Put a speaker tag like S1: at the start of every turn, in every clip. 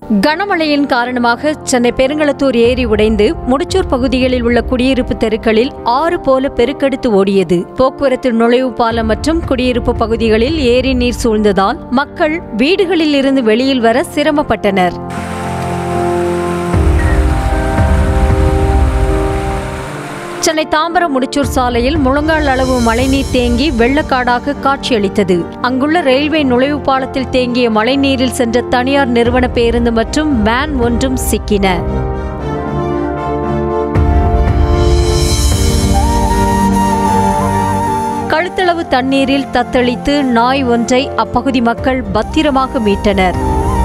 S1: கனமழையின் காரணமாக சென்னை பெருங்களத்தூர் ஏரி உடைந்து முடிச்சூர் பகுதிகளில் உள்ள குடியிருப்பு தெருக்களில் ஆறு போல பெருக்கெடுத்து ஓடியது போக்குவரத்து நுழைவு பாலம் மற்றும் குடியிருப்பு பகுதிகளில் ஏரி நீர் சூழ்ந்ததால் மக்கள் வீடுகளில் இருந்து வெளியில் வர சிரமப்பட்டனர் சென்னை தாம்பரம் முடிச்சூர் சாலையில் முழங்கால் அளவு மழைநீர் தேங்கி வெள்ளக்காடாக காட்சியளித்தது அங்குள்ள ரயில்வே நுழைவு பாலத்தில் தேங்கிய மழைநீரில் சென்ற தனியார் நிறுவன பேருந்து மற்றும் வேன் ஒன்றும் சிக்கின கழுத்தளவு தண்ணீரில் தத்தளித்து நாய் ஒன்றை அப்பகுதி மக்கள் பத்திரமாக மீட்டனர்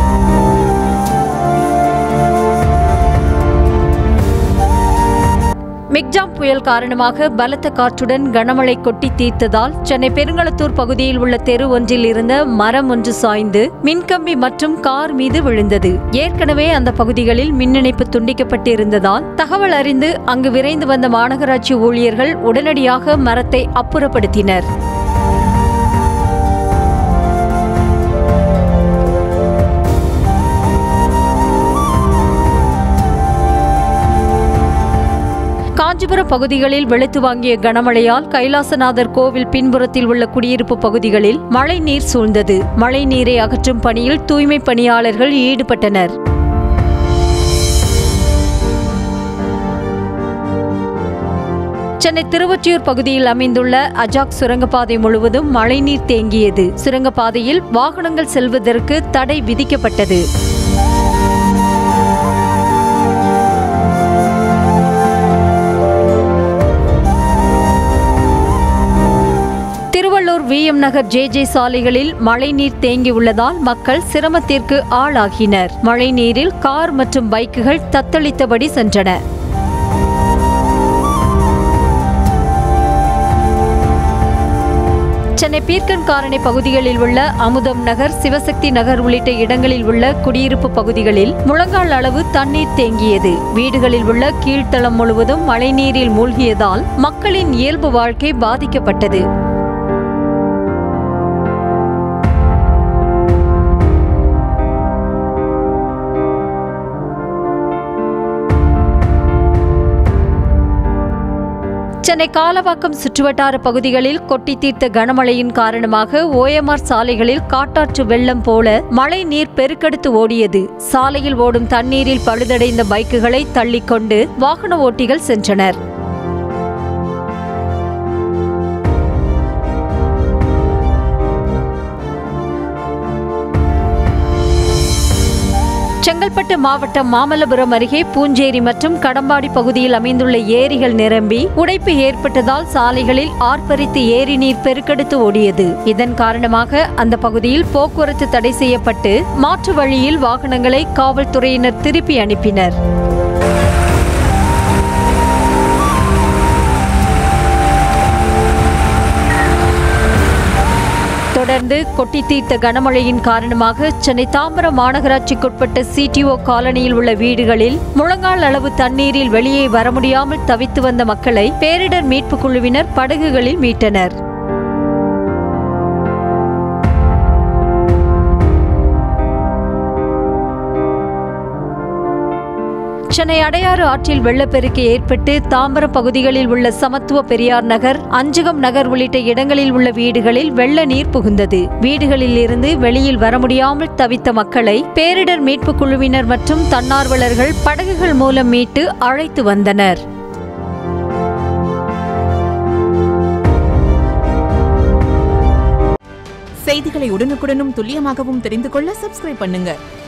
S1: மிக்ஜாம் புயல் காரணமாக பலத்த காற்றுடன் கனமழை கொட்டி தீர்த்ததால் சென்னை பெருங்களத்தூர் பகுதியில் உள்ள தெரு ஒன்றில் இருந்த மரம் ஒன்று சாய்ந்து மின்கம்பி மற்றும் கார் மீது விழுந்தது ஏற்கனவே அந்த பகுதிகளில் மின் இணைப்பு துண்டிக்கப்பட்டிருந்ததால் தகவல் அறிந்து அங்கு விரைந்து வந்த மாநகராட்சி ஊழியர்கள் உடனடியாக மரத்தை அப்புறப்படுத்தினர் காஞ்சிபுரம் பகுதிகளில் வெளுத்து வாங்கிய கனமழையால் கைலாசநாதர் கோவில் பின்புறத்தில் உள்ள குடியிருப்பு பகுதிகளில் மழை நீர் சூழ்ந்தது மழை நீரை அகற்றும் பணியில் தூய்மை பணியாளர்கள் ஈடுபட்டனர் சென்னை திருவொற்றியூர் பகுதியில் அமைந்துள்ள அஜாக் சுரங்கப்பாதை முழுவதும் மழைநீர் தேங்கியது சுரங்கப்பாதையில் வாகனங்கள் செல்வதற்கு தடை விதிக்கப்பட்டது Tiruvallur VM Nagar J J சாலைகளில் மழைநீர் தேங்கியுள்ளதால் மக்கள் சிரமத்திற்கு ஆளாகினர் மழைநீரில் கார் மற்றும் பைக்குகள் தத்தளித்தபடி சென்றன சென்னை பீர்க்கன் காரணி பகுதிகளில் உள்ள அமுதம் நகர் சிவசக்தி நகர் உள்ளிட்ட இடங்களில் உள்ள குடியிருப்பு பகுதிகளில் முழங்கால் அளவு தண்ணீர் தேங்கியது வீடுகளில் உள்ள கீழ்த்தளம் முழுவதும் மழைநீரில் மூழ்கியதால் மக்களின் இயல்பு வாழ்க்கை பாதிக்கப்பட்டது சென்னை காலவாக்கம் சுற்றுவட்டார பகுதிகளில் கொட்டி தீர்த்த கனமழையின் காரணமாக ஓஎம்ஆர் சாலைகளில் காட்டாற்று வெள்ளம் போல மழை நீர் பெருக்கெடுத்து ஓடியது சாலையில் ஓடும் தண்ணீரில் பழுதடைந்த பைக்குகளை தள்ளிக்கொண்டு வாகன ஓட்டிகள் சென்றனர் செங்கல்பட்டு மாவட்டம் மாமல்லபுரம் அருகே பூஞ்சேரி மற்றும் கடம்பாடி பகுதியில் அமைந்துள்ள ஏரிகள் நிரம்பி உடைப்பு ஏற்பட்டதால் சாலைகளில் ஆர்ப்பரித்து ஏரி நீர் பெருக்கெடுத்து ஓடியது இதன் காரணமாக அந்த பகுதியில் போக்குவரத்து தடை செய்யப்பட்டு மாற்று வழியில் வாகனங்களை காவல்துறையினர் திருப்பி அனுப்பினர் தொடர்ந்து கொட்டி தீர்த்த கனமழையின் காரணமாக சென்னை தாம்பரம் மாநகராட்சிக்குட்பட்ட சிடிஓ காலனியில் உள்ள வீடுகளில் முழங்கால் அளவு தண்ணீரில் வெளியே வர முடியாமல் தவித்து வந்த மக்களை பேரிடர் மீட்புக் குழுவினர் படகுகளில் மீட்டனர் சென்னை அடையாறு ஆற்றில் வெள்ளப்பெருக்கு ஏற்பட்டு தாம்பரம் பகுதிகளில் உள்ள சமத்துவ பெரியார் நகர் அஞ்சகம் நகர் உள்ளிட்ட இடங்களில் உள்ள வீடுகளில் வெள்ள நீர் புகுந்தது வீடுகளில் இருந்து வெளியில் வர முடியாமல் தவித்த மக்களை பேரிடர் மீட்புக் குழுவினர் மற்றும் தன்னார்வலர்கள் படகுகள் மூலம் மீட்டு அழைத்து வந்தனர்
S2: செய்திகளை உடனுக்குடனும் துல்லியமாகவும் தெரிந்து கொள்ள சப்ஸ்கிரைப் பண்ணுங்க